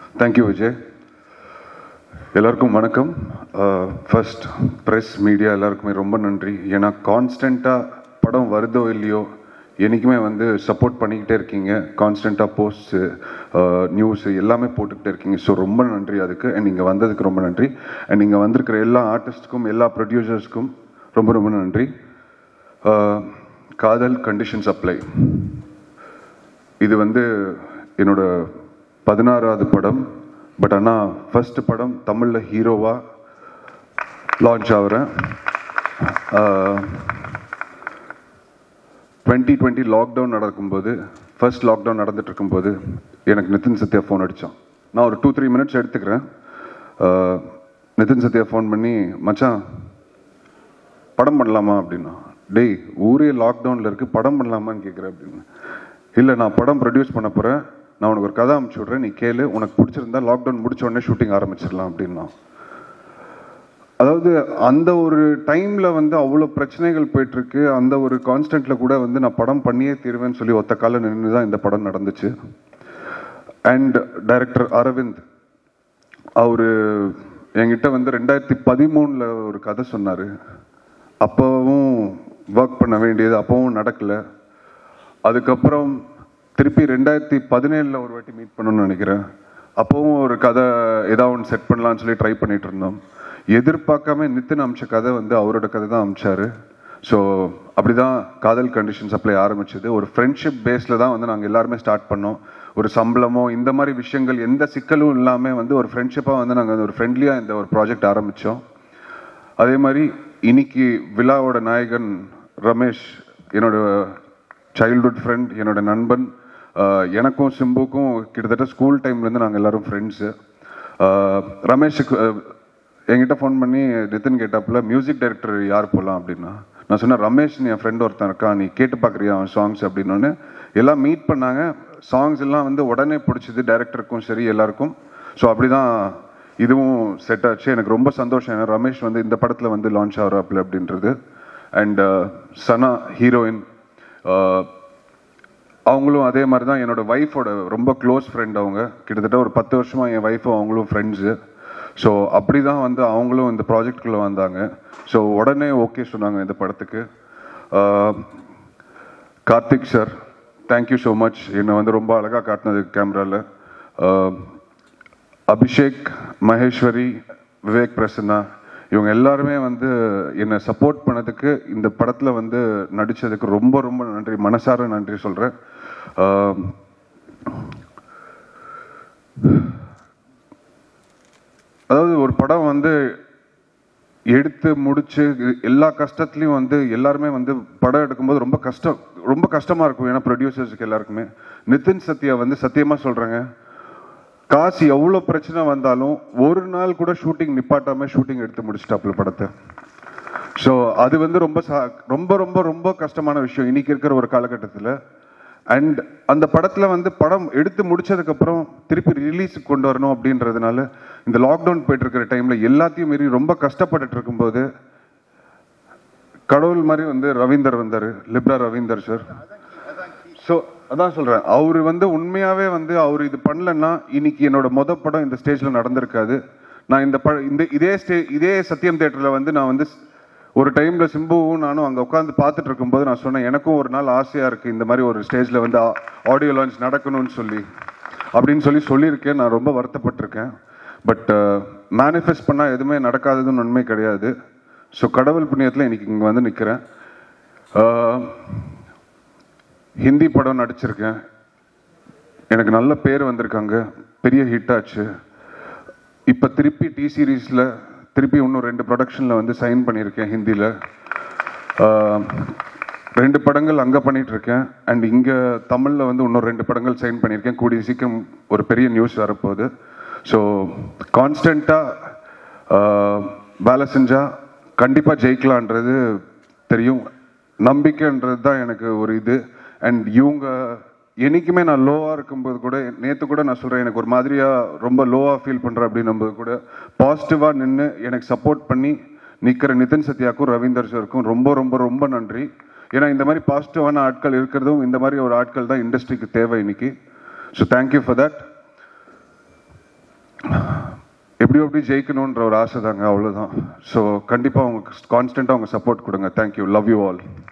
thank you Vijay எல்லாருக்கும் வணக்கம் first press media எல்லாருக்குமே ரொம்ப நன்றி ஏன்னா கான்ஸ்டண்ட்டாக படம் வருதோ இல்லையோ என்றைக்குமே வந்து சப்போர்ட் பண்ணிக்கிட்டே இருக்கீங்க கான்ஸ்டண்ட்டாக போஸ்ட்ஸு நியூஸு எல்லாமே போட்டுக்கிட்டே இருக்கீங்க ஸோ ரொம்ப நன்றி அதுக்கு அண்ட் இங்கே வந்ததுக்கு ரொம்ப நன்றி அண்ட் இங்கே வந்திருக்கிற எல்லா ஆர்டிஸ்ட்டுக்கும் எல்லா ப்ரொடியூசர்ஸ்க்கும் ரொம்ப ரொம்ப நன்றி அஹ், காதல் கண்டிஷன் சப்ளை இது வந்து என்னோட பதினாறாவது படம் பட் ஆனால் ஃபர்ஸ்ட் படம் தமிழில் ஹீரோவாக லான்ச் ஆகிறேன் டுவெண்ட்டி டுவெண்ட்டி லாக்டவுன் நடக்கும்போது ஃபர்ஸ்ட் லாக்டவுன் நடந்துட்டு இருக்கும்போது எனக்கு நிதின் சத்யா ஃபோன் அடித்தான் நான் ஒரு டூ த்ரீ மினிட்ஸ் எடுத்துக்கிறேன் அஹ், நிதின் சத்யா ஃபோன் பண்ணி மச்சான் படம் பண்ணலாமா அப்படின்னா டேய் ஊரே லாக்டவுனில் இருக்குது படம் பண்ணலாமான்னு கேட்குறேன் அப்படின்னு இல்லை நான் படம் ப்ரொடியூஸ் பண்ண போகிறேன் நான் உனக்கு ஒரு கதை அனுப்பிச்சி விட்றேன் நீ கேளு உனக்கு பிடிச்சிருந்தா லாக்டவுன் முடிச்ச உடனே ஷூட்டிங் ஆரம்பிச்சிடலாம் அப்படின்னா அதாவது அந்த ஒரு டைமில் வந்து அவ்வளோ பிரச்சனைகள் போயிட்டுருக்கு அந்த ஒரு கான்ஸ்டன்ட்டில் கூட வந்து நான் படம் பண்ணியே தீருவேன்னு சொல்லி ஒத்த கால நின்று தான் இந்த படம் நடந்துச்சு அண்ட் டைரக்டர் அரவிந்த் அவர் என்கிட்ட வந்து ரெண்டாயிரத்தி பதிமூணில் ஒரு கதை சொன்னார் அப்போவும் ஒர்க் பண்ண வேண்டியது அப்போவும் நடக்கலை அதுக்கப்புறம் திருப்பி ரெண்டாயிரத்தி பதினேழில் ஒரு வாட்டி மீட் பண்ணணும்னு நினைக்கிறேன் அப்போவும் ஒரு கதை ஏதாவது ஒன்று செட் பண்ணலாம்னு சொல்லி ட்ரை பண்ணிட்டு இருந்தோம் எதிர்பார்க்காம நித்தின் அமிச்ச கதை வந்து அவரோட கதை தான் அமிச்சாரு ஸோ அப்படிதான் காதல் கண்டிஷன் சப்ளை ஆரம்பிச்சது ஒரு ஃப்ரெண்ட்ஷிப் பேஸில் தான் வந்து நாங்கள் எல்லாருமே ஸ்டார்ட் பண்ணோம் ஒரு சம்பளமோ இந்த மாதிரி விஷயங்கள் எந்த சிக்கலும் இல்லாமல் வந்து ஒரு ஃப்ரெண்ட்ஷிப்பாக வந்து நாங்கள் ஒரு ஃப்ரெண்ட்லியாக இந்த ஒரு ப்ராஜெக்ட் ஆரம்பித்தோம் அதே மாதிரி இன்னைக்கு விழாவோட நாயகன் ரமேஷ் என்னோட சைல்ட்ஹுட் ஃப்ரெண்ட் என்னோட நண்பன் ஆஹ் எனக்கும் சிம்புக்கும் கிட்டத்தட்ட ஸ்கூல் டைம்லேருந்து நாங்கள் எல்லாரும் ஃப்ரெண்ட்ஸு ரமேஷுக்கு ஆஹ் என்கிட்ட ஃபோன் பண்ணி நிதின் கேட்டாப்புல மியூசிக் டைரக்டர் யார் போகலாம் அப்படின்னா நான் சொன்னேன் ரமேஷ் என் ஃப்ரெண்ட் ஒருத்தன் இருக்கான் நீ கேட்டு பார்க்குறியா அவன் சாங்ஸ் அப்படின்னோடனே எல்லாம் மீட் பண்ணாங்க சாங்ஸ் எல்லாம் வந்து உடனே பிடிச்சது டைரக்டருக்கும் சரி எல்லாருக்கும் ஸோ அப்படி தான் இதுவும் செட் ஆச்சு எனக்கு ரொம்ப சந்தோஷம் ஏன்னா ரமேஷ் வந்து இந்த படத்தில் வந்து லான்ச் ஆகிறாப்புல அப்படின்றது அண்ட் சனா ஹீரோயின் அவங்களும் அதே மாதிரி தான் என்னோட ஒய்ஃபோட ரொம்ப க்ளோஸ் ஃப்ரெண்ட் அவங்க கிட்டத்தட்ட ஒரு பத்து வருஷமாக என் ஒய்ஃபும் அவங்களும் ஃப்ரெண்ட்ஸு ஸோ அப்படி தான் வந்து அவங்களும் இந்த ப்ராஜெக்ட்குள்ளே வந்தாங்க ஸோ உடனே ஓகே சொன்னாங்க இந்த படத்துக்கு ஆஹ், Karthik sir thank you so much என்னை வந்து ரொம்ப அழகாக காட்டினது கேமராவில் அபிஷேக் மகேஸ்வரி விவேக் பிரசன்னா இவங்க எல்லாருமே வந்து என்னை சப்போர்ட் பண்ணதுக்கு இந்த படத்தில் வந்து நடித்ததுக்கு ரொம்ப ரொம்ப நன்றி மனசார நன்றி சொல்கிறேன் அதாவது ஒரு படம் வந்து எடுத்து முடிச்சு எல்லா கஷ்டத்துலையும் வந்து எல்லாருமே வந்து படம் எடுக்கும்போது ரொம்ப கஷ்டம் ரொம்ப கஷ்டமா இருக்கும் ஏன்னா ப்ரொடியூசர்ஸுக்கு எல்லாருக்குமே நிதின் சத்யா வந்து சத்தியமா சொல்றேங்க காசு எவ்வளோ பிரச்சனை வந்தாலும் ஒரு நாள் கூட ஷூட்டிங் நிப்பாட்டாம ஷூட்டிங் எடுத்து முடிச்சிட்டாப்புல படத்தை ஸோ அது வந்து ரொம்ப சா- ரொம்ப ரொம்ப ரொம்ப கஷ்டமான விஷயம் இன்னைக்கு இருக்கிற ஒரு காலகட்டத்தில் அண்ட் அந்த படத்தில் வந்து படம் எடுத்து முடிச்சதுக்கப்புறம் திருப்பி ரிலீஸ் கொண்டு வரணும் அப்படின்றதுனால இந்த லாக்டவுன் போயிட்டு இருக்கிற டைமில் எல்லாத்தையும் மீறி ரொம்ப கஷ்டப்பட்டுட்டு இருக்கும்போது கடவுள் மாதிரி வந்து ரவீந்தர் வந்தார் லிப்ரா ரவீந்தர் சார் ஸோ அதான் சொல்கிறேன் அவர் வந்து உண்மையாகவே வந்து அவர் இது பண்ணலன்னா இன்னைக்கு என்னோட மொத படம் இந்த ஸ்டேஜில் நடந்திருக்காது நான் இந்த ப இந்த இதே ஸ்டே இதே சத்யம் தேட்டரில் வந்து நான் வந்து ஒரு டைமில் சிம்புவும் நானும் அங்கே உட்காந்து பார்த்துட்டு இருக்கும்போது நான் சொன்னேன் எனக்கும் ஒரு நாள் ஆசையாக இருக்குது இந்த மாதிரி ஒரு ஸ்டேஜில் வந்து ஆடியோ லான்ச் நடக்கணும்னு சொல்லி அப்படின்னு சொல்லி சொல்லியிருக்கேன் நான் ரொம்ப வருத்தப்பட்டிருக்கேன் பட் மேனிஃபெஸ்ட் பண்ணால் எதுவுமே நடக்காததுன்னு உண்மை கிடையாது ஸோ கடவுள் புண்ணியத்தில் இன்னைக்கு இங்கே வந்து நிற்கிறேன் ஹிந்தி படம் நடிச்சிருக்கேன் எனக்கு நல்ல பேர் வந்திருக்காங்க பெரிய ஹிட் ஆச்சு இப்போ திருப்பி டி சீரீஸில் திருப்பி இன்னும் ரெண்டு ப்ரொடக்ஷனில் வந்து சைன் பண்ணியிருக்கேன் ஹிந்தியில் ரெண்டு படங்கள் அங்கே பண்ணிட்டு இருக்கேன் அண்ட் இங்கே தமிழில் வந்து இன்னும் ரெண்டு படங்கள் சைன் பண்ணியிருக்கேன் கூடிய சீக்கிரம் ஒரு பெரிய நியூஸ் வரப்போகுது ஸோ கான்ஸ்டண்ட்டாக வேலை செஞ்சால் கண்டிப்பாக ஜெயிக்கலான்றது தெரியும் நம்பிக்கைன்றது தான் எனக்கு ஒரு இது அண்ட் இவங்க என்னைக்குமே நான் லோவாக இருக்கும்போது கூட நேற்று கூட நான் சொல்கிறேன் எனக்கு ஒரு மாதிரியாக ரொம்ப லோவாக ஃபீல் பண்ணுறேன் அப்படின்னும்போது கூட பாசிட்டிவாக நின்று எனக்கு சப்போர்ட் பண்ணி நிற்கிற நிதின் சத்யாக்கும் ரவீந்தர் சாருக்கும் ரொம்ப ரொம்ப ரொம்ப நன்றி ஏன்னா இந்த மாதிரி பாசிட்டிவான ஆட்கள் இருக்கிறதும் இந்த மாதிரி ஒரு ஆட்கள் தான் இண்டஸ்ட்ரிக்கு தேவை இன்னைக்கு ஸோ தேங்க்யூ ஃபார் தட் எப்படியோ எப்படி ஜெயிக்கணுன்ற ஒரு ஆசை தாங்க அவ்வளோதான் ஸோ கண்டிப்பாக அவங்க கான்ஸ்டண்ட்டாக அவங்க சப்போர்ட் கொடுங்க தேங்க்யூ லவ் யூ ஆல்